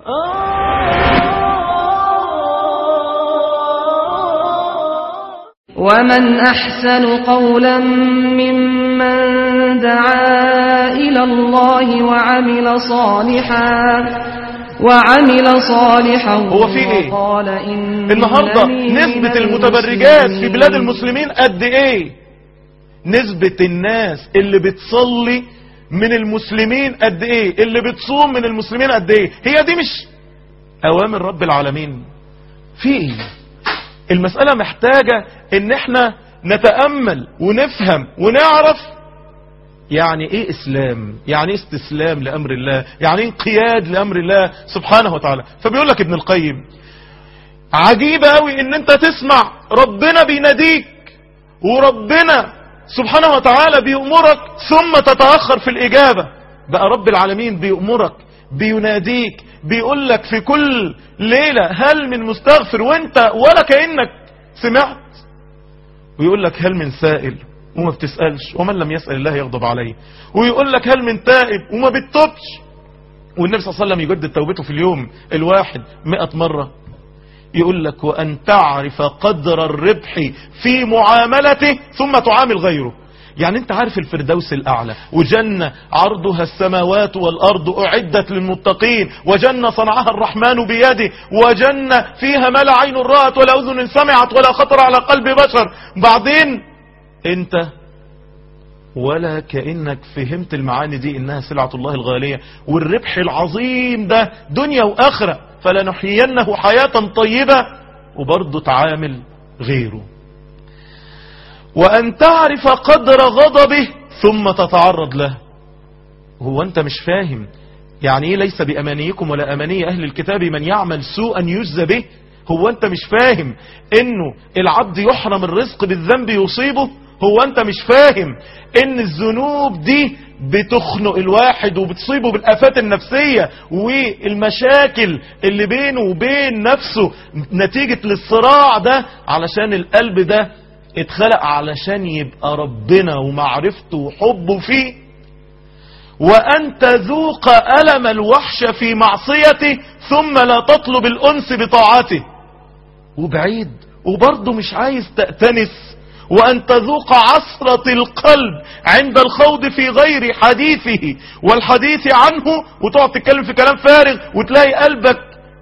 ومن أحسن قولا ممن دعا إلى الله وعمل صالحا وعمل صالحا هو في ايه وقال إنني النهاردة من نسبة المتبرجات في بلاد المسلمين قد ايه نسبة الناس اللي بتصلي من المسلمين قد ايه اللي بتصوم من المسلمين قد ايه هي دي مش اوامر رب العالمين في ايه المسألة محتاجة ان احنا نتأمل ونفهم ونعرف يعني ايه اسلام يعني ايه استسلام لامر الله يعني ايه انقياد لامر الله سبحانه وتعالى فبيقول لك ابن القيم عجيب قوي ان انت تسمع ربنا بيناديك وربنا سبحانه وتعالى بيأمرك ثم تتأخر في الإجابة بقى رب العالمين بيأمرك بيناديك بيقول لك في كل ليلة هل من مستغفر وانت ولا كأنك سمعت ويقول لك هل من سائل وما بتسألش ومن لم يسأل الله يغضب عليه ويقول لك هل من تائب وما بتتوبش والنبي صلى الله عليه وسلم يجدد توبته في اليوم الواحد مئة مرة يقول لك وأن تعرف قدر الربح في معاملته ثم تعامل غيره يعني انت عارف الفردوس الأعلى وجنة عرضها السماوات والأرض أعدت للمتقين وجنة صنعها الرحمن بيده وجنة فيها ما لا عين رأت ولا أذن سمعت ولا خطر على قلب بشر بعدين انت ولا كأنك فهمت المعاني دي انها سلعة الله الغالية والربح العظيم ده دنيا واخرة فلنحيينه حياة طيبة وبرضه تعامل غيره وان تعرف قدر غضبه ثم تتعرض له هو انت مش فاهم يعني ايه ليس بامانيكم ولا اماني اهل الكتاب من يعمل سوءا يجزى به هو انت مش فاهم انه العبد يحرم الرزق بالذنب يصيبه هو انت مش فاهم ان الذنوب دي بتخنق الواحد وبتصيبه بالافات النفسية والمشاكل اللي بينه وبين نفسه نتيجة للصراع ده علشان القلب ده اتخلق علشان يبقى ربنا ومعرفته وحبه فيه وأن تذوق ألم الوحش في معصيته ثم لا تطلب الأنس بطاعته وبعيد وبرضه مش عايز تأتنس وأن تذوق عصرة القلب عند الخوض في غير حديثه والحديث عنه وتقعد تتكلم في كلام فارغ وتلاقي قلبك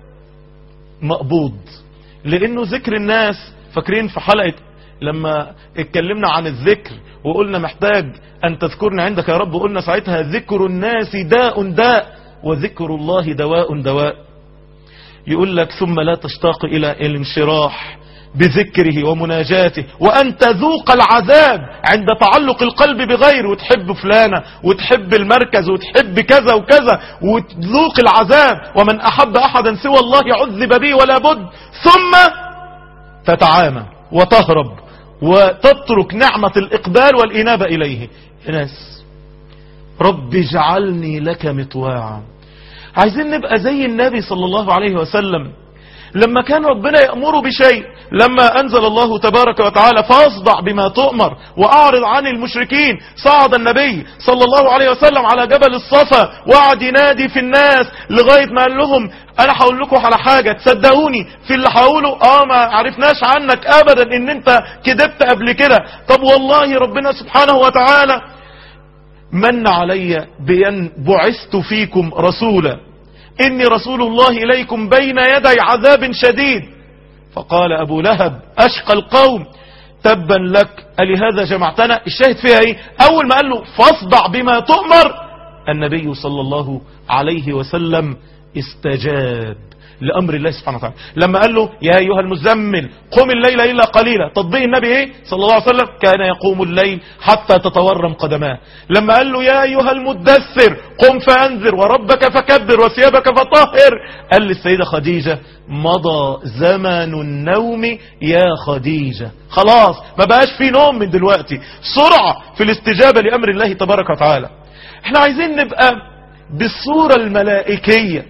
مقبوض لأنه ذكر الناس فاكرين في حلقة لما اتكلمنا عن الذكر وقلنا محتاج أن تذكرنا عندك يا رب قلنا ساعتها ذكر الناس داء داء وذكر الله دواء دواء يقول لك ثم لا تشتاق إلى الانشراح بذكره ومناجاته وأن تذوق العذاب عند تعلق القلب بغير وتحب فلانة وتحب المركز وتحب كذا وكذا وتذوق العذاب ومن أحب أحدا سوى الله عذب به ولا بد ثم تتعامى وتهرب وتترك نعمة الإقبال والإنابة إليه ناس رب اجعلني لك مطواعا عايزين نبقى زي النبي صلى الله عليه وسلم لما كان ربنا يأمره بشيء لما أنزل الله تبارك وتعالى فاصدع بما تؤمر وأعرض عن المشركين صعد النبي صلى الله عليه وسلم على جبل الصفا وقعد ينادي في الناس لغاية ما قال لهم أنا هقول لكم على حاجة تصدقوني في اللي هقوله آه ما عرفناش عنك أبدا إن أنت كذبت قبل كده طب والله ربنا سبحانه وتعالى من علي بأن بعثت فيكم رسولا إني رسول الله إليكم بين يدي عذاب شديد فقال أبو لهب أشقى القوم تبا لك ألهذا جمعتنا الشاهد فيها إيه أول ما قال له فاصدع بما تؤمر النبي صلى الله عليه وسلم استجاب لأمر الله سبحانه وتعالى لما قال له يا أيها المزمل قم الليل إلا قليلا تطبيق النبي إيه صلى الله عليه وسلم كان يقوم الليل حتى تتورم قدماه لما قال له يا أيها المدثر قم فأنذر وربك فكبر وثيابك فطهر قال للسيدة خديجة مضى زمن النوم يا خديجة خلاص ما بقاش في نوم من دلوقتي سرعة في الاستجابة لأمر الله تبارك وتعالى احنا عايزين نبقى بالصورة الملائكية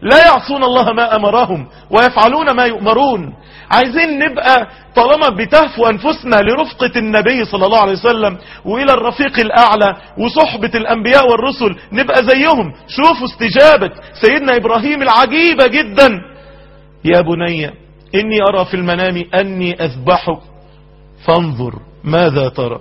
لا يعصون الله ما أمرهم ويفعلون ما يؤمرون عايزين نبقى طالما بتهفو أنفسنا لرفقة النبي صلى الله عليه وسلم وإلى الرفيق الأعلى وصحبة الأنبياء والرسل نبقى زيهم شوفوا استجابة سيدنا إبراهيم العجيبة جدا يا بني إني أرى في المنام أني أذبحك فانظر ماذا ترى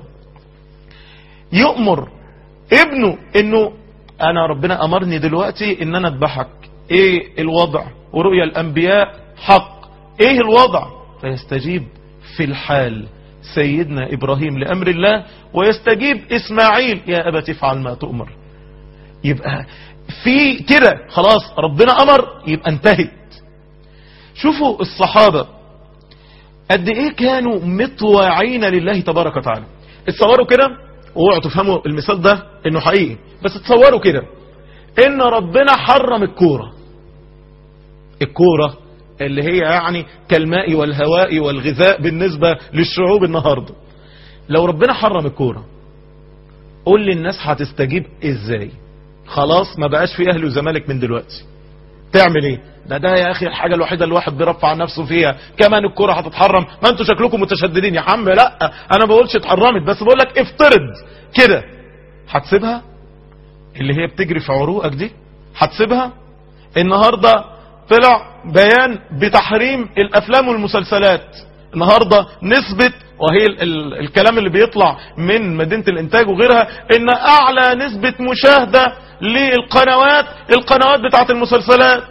يؤمر ابنه انه انا ربنا امرني دلوقتي ان انا اذبحك ايه الوضع ورؤيا الانبياء حق ايه الوضع فيستجيب في الحال سيدنا ابراهيم لامر الله ويستجيب اسماعيل يا ابا تفعل ما تؤمر يبقى في كده خلاص ربنا امر يبقى انتهت شوفوا الصحابة قد ايه كانوا مطواعين لله تبارك وتعالى اتصوروا كده اوعوا تفهموا المثال ده انه حقيقي بس تصوروا كده ان ربنا حرم الكورة الكورة اللي هي يعني كالماء والهواء والغذاء بالنسبة للشعوب النهاردة لو ربنا حرم الكورة قول لي الناس هتستجيب ازاي خلاص ما بقاش في اهل وزمالك من دلوقتي تعمل ايه ده ده يا اخي الحاجة الوحيدة اللي الواحد بيرفع عن نفسه فيها كمان الكرة هتتحرم ما انتوا شكلكم متشددين يا عم لا انا بقولش اتحرمت بس بقول لك افترض كده هتسيبها اللي هي بتجري في عروقك دي هتسيبها النهاردة طلع بيان بتحريم الافلام والمسلسلات النهاردة نسبة وهي ال ال الكلام اللي بيطلع من مدينة الانتاج وغيرها ان اعلى نسبة مشاهدة للقنوات القنوات بتاعت المسلسلات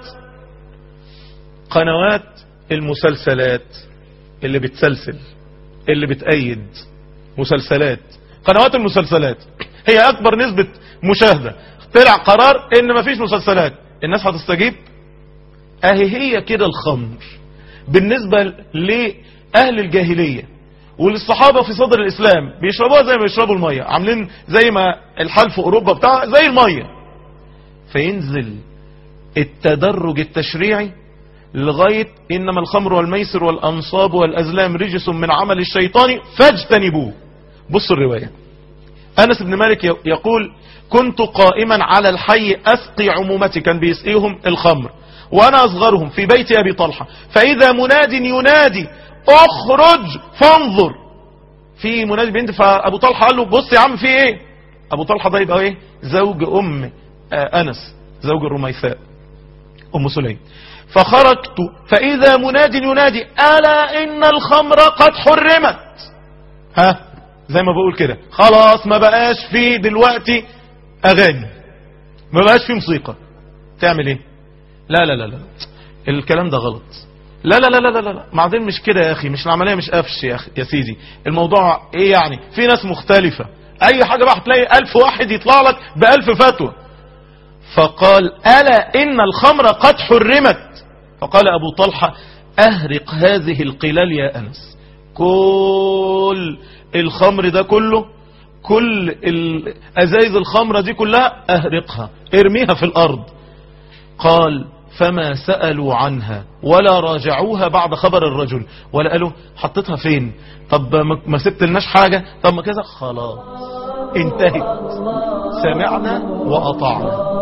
قنوات المسلسلات اللي بتسلسل اللي بتأيد مسلسلات قنوات المسلسلات هي اكبر نسبة مشاهدة طلع قرار ان مفيش مسلسلات الناس هتستجيب اهي هي كده الخمر بالنسبة لأهل الجاهلية وللصحابة في صدر الإسلام بيشربوها زي ما بيشربوا المية عاملين زي ما الحال في أوروبا بتاع زي المية فينزل التدرج التشريعي لغاية إنما الخمر والميسر والأنصاب والأزلام رجس من عمل الشيطان فاجتنبوه بصوا الرواية أنس بن مالك يقول كنت قائما على الحي أسقي عمومتي كان بيسقيهم الخمر وأنا أصغرهم في بيت أبي طلحة فإذا مناد ينادي اخرج فانظر في منادي بنت فأبو طلحة قال له بص يا عم في ايه أبو طلحة ده يبقى ايه زوج أم أنس زوج الرميثاء أم سليم فخرجت فإذا مناد ينادي ألا إن الخمر قد حرمت ها زي ما بقول كده خلاص ما بقاش في دلوقتي أغاني ما بقاش في موسيقى تعمل ايه لا لا لا لا الكلام ده غلط لا لا لا لا لا لا بعدين مش كده يا اخي مش العمليه مش قفش يا اخي يا سيدي الموضوع ايه يعني في ناس مختلفه اي حاجه بقى هتلاقي ألف واحد يطلع لك بألف فتوى فقال ألا إن الخمر قد حرمت فقال أبو طلحة أهرق هذه القلال يا أنس كل الخمر ده كله كل الأزايز الخمرة دي كلها أهرقها ارميها في الأرض قال فما سألوا عنها ولا راجعوها بعد خبر الرجل ولا قالوا حطيتها فين طب ما سبت لناش حاجة طب ما كذا خلاص انتهت سمعنا وأطعنا